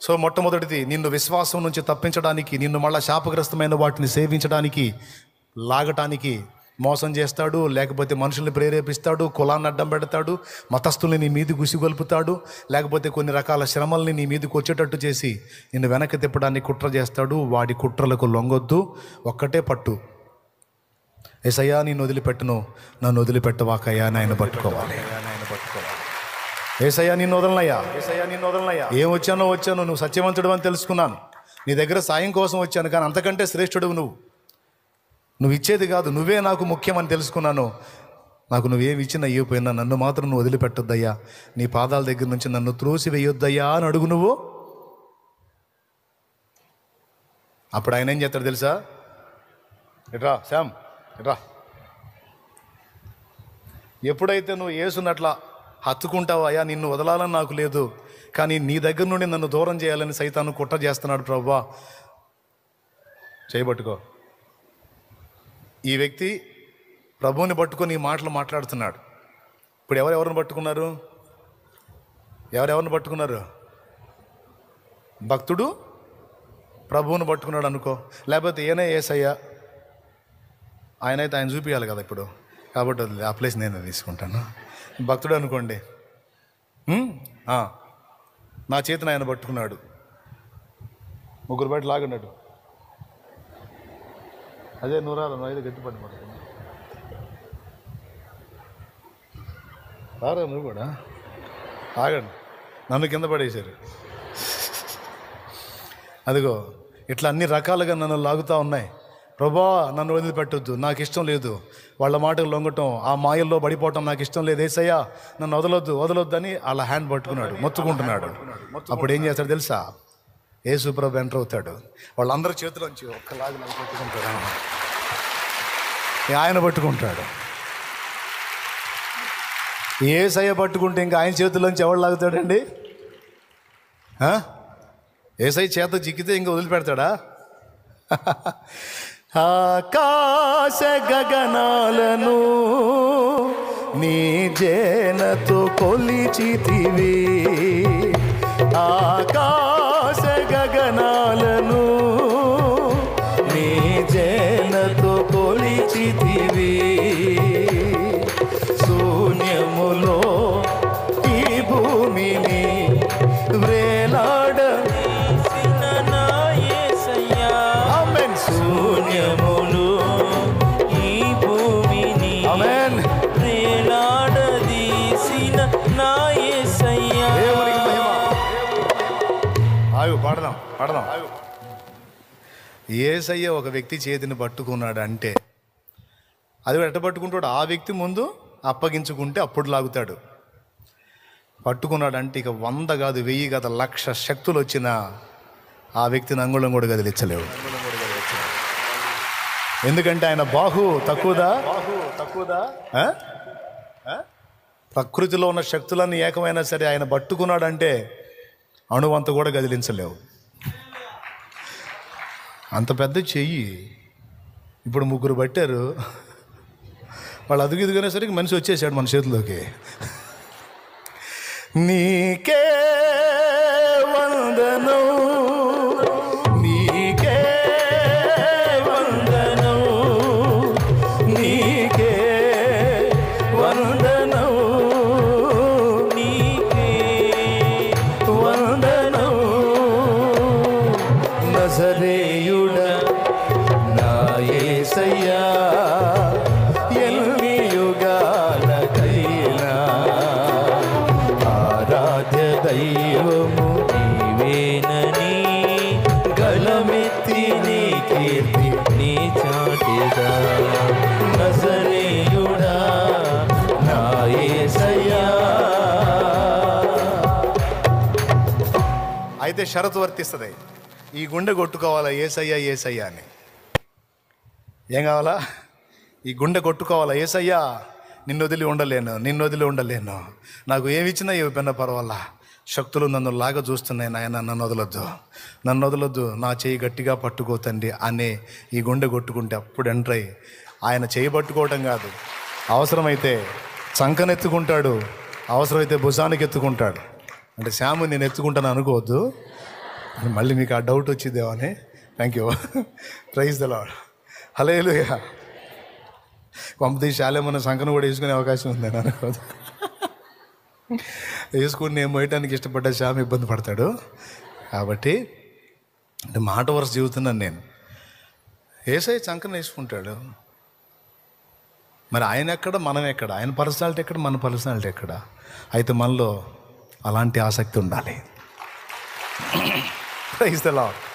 So మొట్టమొదటిది నిన్ను విశ్వాసం నుంచి తప్పించడానికి నిన్ను మళ్ళా శాపగ్రస్తమైన వాటిని సేవించడానికి లాగటానికి మోసం చేస్తాడు లేకపోతే మనుషుల్ని ప్రేరేపిస్తాడు కులాన్ని అడ్డం పెడతాడు మతస్థుల్ని నీ మీది గుసిగొల్పుతాడు లేకపోతే కొన్ని రకాల శ్రమల్ని నీ మీదకి వచ్చేటట్టు చేసి నిన్ను వెనక్కి తిప్పడానికి కుట్ర చేస్తాడు వాడి కుట్రలకు లొంగొద్దు ఒక్కటే పట్టు ఎసయ్యా నేను వదిలిపెట్టును నన్ను వదిలిపెట్టవాకయ్యా నాయన పట్టుకోవాలి ఏసయ్యా నిన్ను వదలనయ్యా ఏసయ్యా నిన్ను వదలనయ్యా ఏం వచ్చానో వచ్చాను నువ్వు సత్యవంతుడు అని తెలుసుకున్నాను నీ దగ్గర సాయం కోసం వచ్చాను కానీ అంతకంటే శ్రేష్ఠుడు నువ్వు నువ్వు ఇచ్చేది కాదు నువ్వే నాకు ముఖ్యమని తెలుసుకున్నాను నాకు నువ్వేమి ఇచ్చినా ఇవ్వపోయినా నన్ను మాత్రం నువ్వు వదిలిపెట్టొద్దయ్యా నీ పాదాల దగ్గర నుంచి నన్ను త్రోసి వేయొద్దయ్యా అని అడుగు నువ్వు అప్పుడు ఆయన ఏం చేస్తాడు తెలుసా ఇట్రా శ్యామ్ ఇట్రా ఎప్పుడైతే నువ్వు ఏసునట్లా హత్తుకుంటావు అయ్యా నిన్ను వదలాలని నాకు లేదు కానీ నీ దగ్గర నుండి నన్ను దూరం చేయాలని సైతాను కుట్ర చేస్తున్నాడు ప్రభా చేయబట్టుకో ఈ వ్యక్తి ప్రభువుని పట్టుకొని ఈ మాటలు మాట్లాడుతున్నాడు ఇప్పుడు ఎవరెవరిని పట్టుకున్నారు ఎవరెవరిని పట్టుకున్నారు భక్తుడు ప్రభువుని పట్టుకున్నాడు అనుకో లేకపోతే ఏనే ఏసయ్యా ఆయన అయితే ఆయన చూపించాలి కదా ఇప్పుడు కాబట్టి వదిలే. ఆ ప్లేస్ నేను తీసుకుంటాను భక్తుడు అనుకోండి ఉమ్, ఆ, నా చేతిని ఆయన పట్టుకున్నాడు ముగ్గురు బయట లాగన్నాడు అదే నూరాలు నువ్వు అయితే గట్టిపడి పడుతుంది రారా నువ్వు కూడా ఆగండి నన్ను కింద పడేశారు అదిగో ఇట్లా అన్ని రకాలుగా నన్ను లాగుతూ ఉన్నాయి ప్రభా నన్ను వదిలిపెట్టొద్దు నాకు ఇష్టం లేదు వాళ్ళ మాటలు లొంగటం ఆ మాయల్లో పడిపోవటం నాకు ఇష్టం లేదు ఏసయ్యా నన్ను వదలొద్దు వదలొద్దు అని వాళ్ళ హ్యాండ్ పట్టుకున్నాడు మొత్తుకుంటున్నాడు అప్పుడు ఏం చేస్తాడు తెలుసా యేసు ప్రభు ఎంటర్ అవుతాడు వాళ్ళందరి చేతిలోంచి ఒక్కలాగా నన్ను పట్టుకుంటాడు ఆయన పట్టుకుంటాడు ఏసయ్య పట్టుకుంటే ఇంకా ఆయన చేతిలోంచి ఎవడు లాగుతాడండి ఆ? ఏసై చేత చిక్కితే ఇంకా వదిలిపెడతాడా ఆకాశ గగనాలను నీ జేనతో కొలిచితివి ఆకాశ గగనాలను నీ జేనతో కొలిచితివి శూన్యములో ఈ భూమిని వేలాడ ఆమెన్ శూన్యములు ఈ భూమిని ఆమెన్ వేలాడదీసిన నా యేసయ్యా దేవునికి మహిమ ఆగు పాడదాం పాడదాం ఏసయ్య ఒక వ్యక్తి చేతిని పట్టుకున్నాడు అంటే అది ఎట్ట పట్టుకుంటాడు ఆ వ్యక్తి ముందు అప్పగించుకుంటే అప్పుడు లాగుతాడు పట్టుకున్నాడు అంటే ఇక వంద కాదు వెయ్యి కాదు లక్ష శక్తులు వచ్చిన ఆ వ్యక్తిని అంగుళం కూడా కదిలించలేవు ఎందుకంటే ఆయన బాహు తక్కువదా బాహు తక్కువదా ప్రకృతిలో ఉన్న శక్తులన్నీ ఏకమైనా సరే ఆయన పట్టుకున్నాడంటే అణువంత కూడా కదిలించలేవు అంత పెద్ద చెయ్యి ఇప్పుడు ముగ్గురు పట్టారు వాళ్ళు అదుగు ఎదుగునేసరికి మనిషి వచ్చేసాడు మన చేతిలోకి నీకే వందనం నీకే వందనం నీకే వందనం నీకే వందనం నజరేయుడ నా యేసయ్యా ఎన్ని యుగాలకైనా ఆరాధ్య దైవము నీవేనని గళమెత్తి నీ కీర్తి నీ చాటిదా నజరేయుడా నా యేసయ్యా అయితే షరతు వర్తిస్తుంది ఈ గుండె కొట్టుకోవాలా ఏసయ్యా ఏసయ్యా అని ఏం కావాలా ఈ గుండె కొట్టుకోవాలా ఏసయ్యా నిన్ను వదిలి ఉండలేను నిన్ను వదిలి ఉండలేను నాకు ఏమి ఇచ్చినా ఇవ్వకపోయినా పర్వాలా శక్తులు నన్ను లాగా చూస్తున్నాయి నాయన నన్ను వదలొద్దు నన్ను వదలొద్దు నా చేయి గట్టిగా పట్టుకో తండ్రి అనే ఈ గుండె కొట్టుకుంటే అప్పుడు ఎంటర్ అయ్యి ఆయన చేయి పట్టుకోవటం కాదు అవసరమైతే చంకనెత్తుకుంటాడు అవసరమైతే భుజానికి ఎత్తుకుంటాడు అంటే శ్యాము నేను ఎత్తుకుంటాను అనుకోవద్దు మళ్ళీ మీకు ఆ డౌట్ వచ్చిద్దేమో అని thank you praise the Lord hello పంపతి శాలేమన్న సంకను కూడా వేసుకునే అవకాశం ఉంది అని అనుకోదు వేసుకుని నేను మోయటానికి ఇష్టపడ్డ శ్యామ్ ఇబ్బంది పడతాడు కాబట్టి అంటే మాట వరుస జీవితున్నాను నేను ఏసై చంకన వేసుకుంటాడు మరి ఆయన ఎక్కడ మనం ఎక్కడ ఆయన పర్సనాలిటీ ఎక్కడ మన పర్సనాలిటీ ఎక్కడ అయితే మనలో అలాంటి ఆసక్తి ఉండాలి ప్రైజ్ ద లాడ్